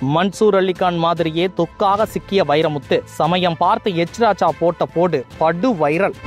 மன்சூர் அலிகான் மாதிரியே தொக்காக சிக்கிய வைரமுத்து சமயம் பார்த்து எச்ராஜா போட்ட போடு படு வைரல்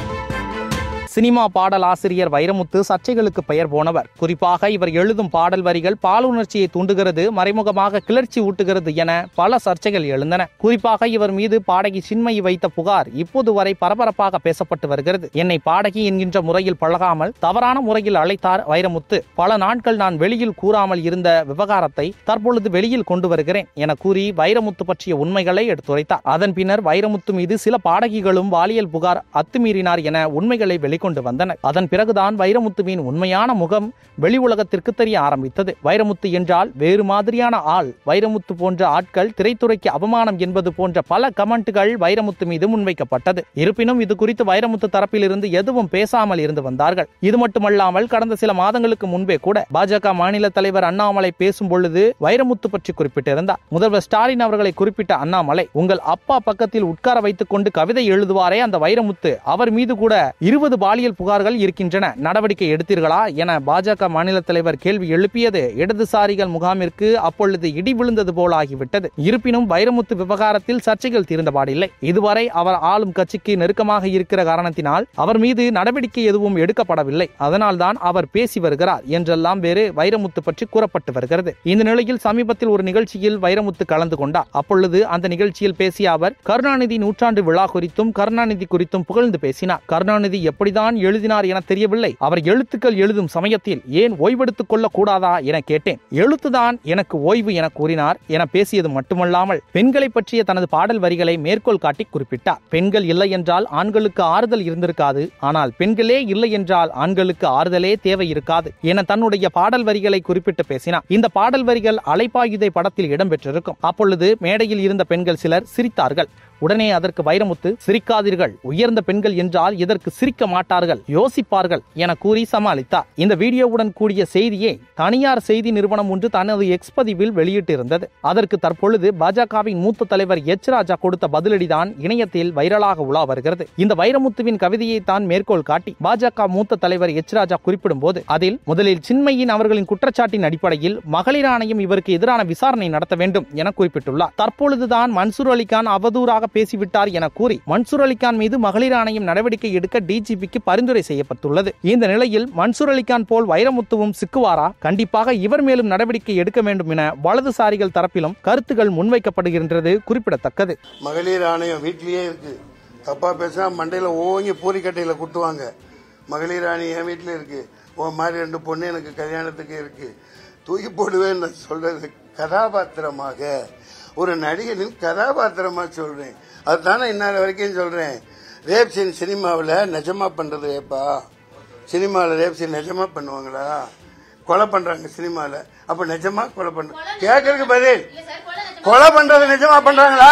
சினிமா பாடல் ஆசிரியர் வைரமுத்து சர்ச்சைகளுக்கு பெயர் போனவர் குறிப்பாக இவர் எழுதும் பாடல் வரிகள் பாலுணர்ச்சியை தூண்டுகிறது மறைமுகமாக கிளர்ச்சி ஊட்டுகிறது என பல சர்ச்சைகள் எழுந்தன குறிப்பாக இவர் மீது பாடகி சின்மயி வைத்த புகார் இப்போது வரை பரபரப்பாக பேசப்பட்டு வருகிறது என்னை பாடகி என்கின்ற முறையில் பழகாமல் தவறான முறையில் அழைத்தார் வைரமுத்து பல நாட்கள் நான் வெளியில் கூறாமல் இருந்த விவகாரத்தை தற்பொழுது வெளியில் கொண்டு வருகிறேன் என கூறி வைரமுத்து பற்றிய உண்மைகளை எடுத்துரைத்தார் அதன் பின்னர் வைரமுத்து மீது சில பாடகிகளும் பாலியல் புகார் அத்துமீறினார் என உண்மைகளை வெளிக்கொண்டு வந்தனர் அதன் பிறகுதான் வைரமுத்துவின் உண்மையான முகம் வெளி உலகத்திற்கு தெரிய ஆரம்பித்தது வைரமுத்து என்றால் வேறு மாதிரியான ஆள் வைரமுத்து போன்ற ஆட்கள் திரைத்துறைக்கு அவமானம் என்பது போன்ற பல கமெண்ட்டுகள் வைரமுத்து மீது முன்வைக்கப்பட்டது இருப்பினும் இது குறித்து வைரமுத்து தரப்பிலிருந்து எதுவும் பேசாமல் இருந்து வந்தார்கள் இது மட்டுமல்லாமல் கடந்த சில மாதங்களுக்கு முன்பே கூட பாஜக மாநில தலைவர் அண்ணாமலை பேசும் பொழுது வைரமுத்து பற்றி குறிப்பிட்டிருந்தார் முதல்வர் ஸ்டாலின் அவர்களை குறிப்பிட்ட அண்ணாமலை உங்கள் அப்பா பக்கத்தில் உட்கார வைத்துக் கொண்டு கவிதை எழுதுவாரே அந்த வைரமுத்து அவர் மீது கூட இருபது பாலியல் புகார்கள் இருக்கின்றன நடவடிக்கை எடுத்தீர்களா என பாஜக மாநில தலைவர் கேள்வி எழுப்பியது இடதுசாரிகள் முகாமிற்கு அப்பொழுது இடி விழுந்தது போல் ஆகிவிட்டது இருப்பினும் வைரமுத்து விவகாரத்தில் சர்ச்சைகள் தீர்ந்தபாடில்லை இதுவரை அவர் ஆளும் கட்சிக்கு நெருக்கமாக இருக்கிற காரணத்தினால் அவர் மீது நடவடிக்கை எதுவும் எடுக்கப்படவில்லை அதனால்தான் அவர் பேசி வருகிறார் என்றெல்லாம் வேறு வைரமுத்து பற்றி கூறப்பட்டு வருகிறது இந்த நிலையில் சமீபத்தில் ஒரு நிகழ்ச்சியில் வைரமுத்து கலந்து கொண்டார் அப்பொழுது அந்த நிகழ்ச்சியில் பேசிய அவர் கருணாநிதி நூற்றாண்டு விழா குறித்தும் கருணாநிதி குறித்தும் புகழ்ந்து பேசினார் கருணாநிதி எப்படிதான் எழுதினார் என தெரியவில்லை அவர் எழுத்துக்கள் எழுதும் சமயத்தில் ஏன் ஓய்வெடுத்துக் கொள்ள கூடாதா என கேட்டேன் எழுத்துதான் எனக்கு ஓய்வு என கூறினார் என பேசியது மட்டுமல்லாமல் பெண்களை பற்றிய தனது பாடல் வரிகளை மேற்கோள் காட்டி குறிப்பிட்டார் பெண்கள் இல்லை என்றால் ஆண்களுக்கு ஆறுதல் இருந்திருக்காது ஆனால் பெண்களே இல்லை என்றால் ஆண்களுக்கு ஆறுதலே தேவை இருக்காது என தன்னுடைய பாடல் வரிகளை குறிப்பிட்டு பேசினார் இந்த பாடல் வரிகள் அலைப்பாயுதை படத்தில் இடம்பெற்றிருக்கும் அப்பொழுது மேடையில் இருந்த பெண்கள் சிலர் சிரித்தார்கள் உடனே அதற்கு வைரமுத்து சிரிக்காதீர்கள் உயர்ந்த பெண்கள் என்றால் இதற்கு சிரிக்க மாட்டார்கள் யோசிப்பார்கள் என கூறி சமாளித்தார் இந்த வீடியோவுடன் கூடிய செய்தியை தனியார் செய்தி நிறுவனம் ஒன்று தனது எக்ஸ் பதிவில் வெளியிட்டிருந்தது அதற்கு தற்பொழுது பாஜகவின் மூத்த தலைவர் எச் ராஜா கொடுத்த பதிலடிதான் இணையத்தில் வைரலாக உலா வருகிறது இந்த வைரமுத்துவின் கவிதையை தான் மேற்கோள் காட்டி பாஜக மூத்த தலைவர் எச் ராஜா குறிப்பிடும் போது அதில் முதலில் சின்மையின் அவர்களின் குற்றச்சாட்டின் அடிப்படையில் மகளிர் ஆணையம் இவருக்கு எதிரான விசாரணை நடத்த வேண்டும் என குறிப்பிட்டுள்ளார் தற்பொழுதுதான் மன்சூர் அலிகான் அவதூறாக பேசிவிட்டார் என கூறி மன்சூர் அலிகான் மீது மகளிர் ஆணையம் நடவடிக்கை எடுக்க டிஜிபிக்கு பரிந்துரை செய்யப்பட்டுள்ளது இந்த நிலையில் மன்சூர் அலிகான் போல் வைரமுத்துவும் சிக்குவாரா கண்டிப்பாக இவர் மேலும் நடவடிக்கை எடுக்க வேண்டும் என வலதுசாரிகள் தரப்பிலும் கருத்துகள் முன்வைக்கப்படுகின்றது குறிப்பிடத்தக்கது மகளிர் ஆணையம் வீட்லயே இருக்கு தப்பா பேசினா மண்டையில ஓங்கி பூரிக்கட்டையில குத்துவாங்க மகளிர் ஆணையம் என் வீட்டுல இருக்கு உன் மாதிரி ரெண்டு பொண்ணு எனக்கு கல்யாணத்துக்கு இருக்கு தூக்கி போடுவேன் நான் சொல்றது கதாபாத்திரமாக ஒரு நடிகனின் கதாபாத்திரமா சொல்றேன் அதுதானே இந்நாள் வரைக்கும் சொல்றேன் ரேப் சீன் சினிமாவில் நிஜமா பண்றது ரேப்பா சினிமாவில் ரேப் சீன் நிஜமா பண்ணுவாங்களா கொலை பண்றாங்க சினிமாவில் அப்ப நிஜமா கொலை பண்ற கேட்கறதுக்கு பதில் கொலை பண்றது நிஜமா பண்றாங்களா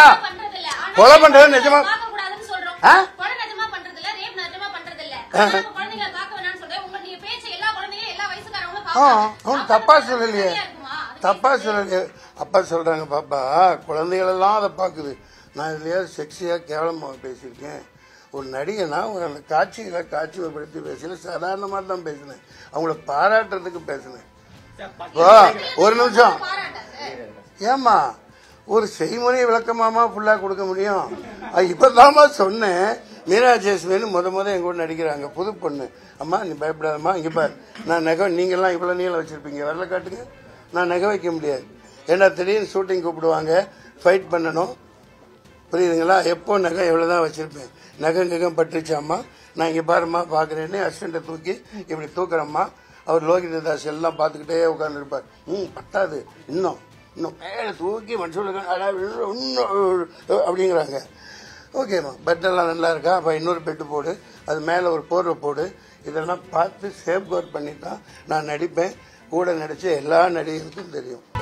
கொலை பண்றது நிஜமா ஆ? ஆ, அவன் தப்பா சொல்லலையே தப்பா சொல்லலையே அப்பா சொல்றாங்க பாப்பா குழந்தைகள் எல்லாம் அதை பாக்குது நான் இதுலயே செக்ஸியா கேவலமா பேசியிருக்கேன் ஒரு நடிகனா ஒரு அந்த காட்சிகளை காட்சிப்படுத்தி பேசல சாதாரணமா தான் பேசினேன் அவங்கள பாராட்டுறதுக்கு பேசினேன் ஓ, ஒரு நிமிஷம் ஏமா ஒரு செய்முறை விளக்கமாமா ஃபுல்லா கொடுக்க முடியும் அது இப்பதாம்மா சொன்னேன் மீரா ஜெயஸ்மின்னு முத முத எங்க கூட நடிக்கிறாங்க புது பொண்ணு அம்மா நீ பயப்படாதம்மா இங்க பாரு நான் நகை நீங்கெல்லாம் இவ்வளவு நீளம் வச்சிருப்பீங்க வரல காட்டுங்க நான் நகை வைக்க முடியாது ஏன்னா திடீர்னு ஷூட்டிங் கூப்பிடுவாங்க ஃபைட் பண்ணணும் புரியுதுங்களா எப்போ நகை எவ்வளவுதான் வச்சிருப்பேன் நகை நகம் பட்டுச்சாம்மா நான் இங்க பாரும்மா பாக்குறேன்னு அசிஸ்டண்ட்டை தூக்கி இப்படி தூக்குறம்மா அவர் லோகித தாஸ் எல்லாம் பார்த்துக்கிட்டே உட்கார்ந்து இருப்பார் ம் பத்தாது இன்னும் இன்னும் மேலே தூக்கி மனுஷன் இன்னும் அப்படிங்கிறாங்க ஓகேம்மா பெட்டெல்லாம் நல்லா இருக்கா அப்போ இன்னொரு பெட்டு போடு அது மேலே ஒரு போர்வை போடு இதெல்லாம் பார்த்து சேஃப் கார்ட் பண்ணி தான் நான் நடிப்பேன் கூட நடிச்ச எல்லா நடிகருக்கும் தெரியும்